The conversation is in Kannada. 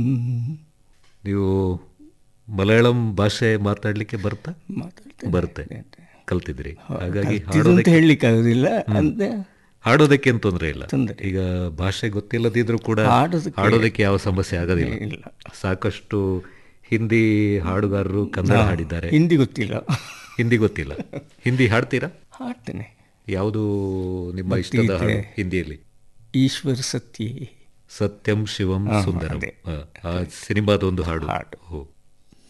ನೀವು ಮಲಯಾಳಂ ಭಾಷೆ ಮಾತಾಡ್ಲಿಕ್ಕೆ ಬರ್ತಾ ಮಾತಾಡ್ತೇನೆ ಬರುತ್ತೆ ಕಲ್ತಿದ್ರಿ ಹಾಗಾಗಿ ಅಂತ ಹಾಡೋದಕ್ಕೆ ಹೇಳಲಿಕ್ಕೆ ಆಗುದಿಲ್ಲ ಅಂತ ಹಾಡೋದಕ್ಕೆ ಏನು ತೊಂದರೆ ಇಲ್ಲ ತೊಂದ್ರೆ ಈಗ ಭಾಷೆ ಗೊತ್ತಿಲ್ಲದಿದ್ರೂ ಕೂಡ ಹಾಡೋದಕ್ಕೆ- ಹಾಡೋದಕ್ಕೆ ಯಾವ ಸಮಸ್ಯೆ ಆಗೋದಿಲ್ಲ ಇಲ್ಲ ಸಾಕಷ್ಟು ಹಿಂದಿ ಹಾಡುಗಾರರು ಕನ್ನಡ ಹಾಡಿದ್ದಾರೆ ಹಿಂದಿ ಗೊತ್ತಿಲ್ಲ ಹಿಂದಿ ಗೊತ್ತಿಲ್ಲ ಹಿಂದಿ ಹಾಡ್ತೀರಾ ಹಾಡ್ತೇನೆ ಯಾವುದು ನಿಮ್ಮ ಇಷ್ಟದ ಹಾಡು ಹಿಂದಿಯಲ್ಲಿ ಈಶ್ವರ ಸತ್ಯೇ ಸತ್ಯಂ ಶಿವಂ ಹಾ, ಸುಂದರಂ ಅದೇ. ಆ, ಆ ಸಿನಿಮಾದ ಒಂದು ಹಾಡು ಹಾಡು. ಓ.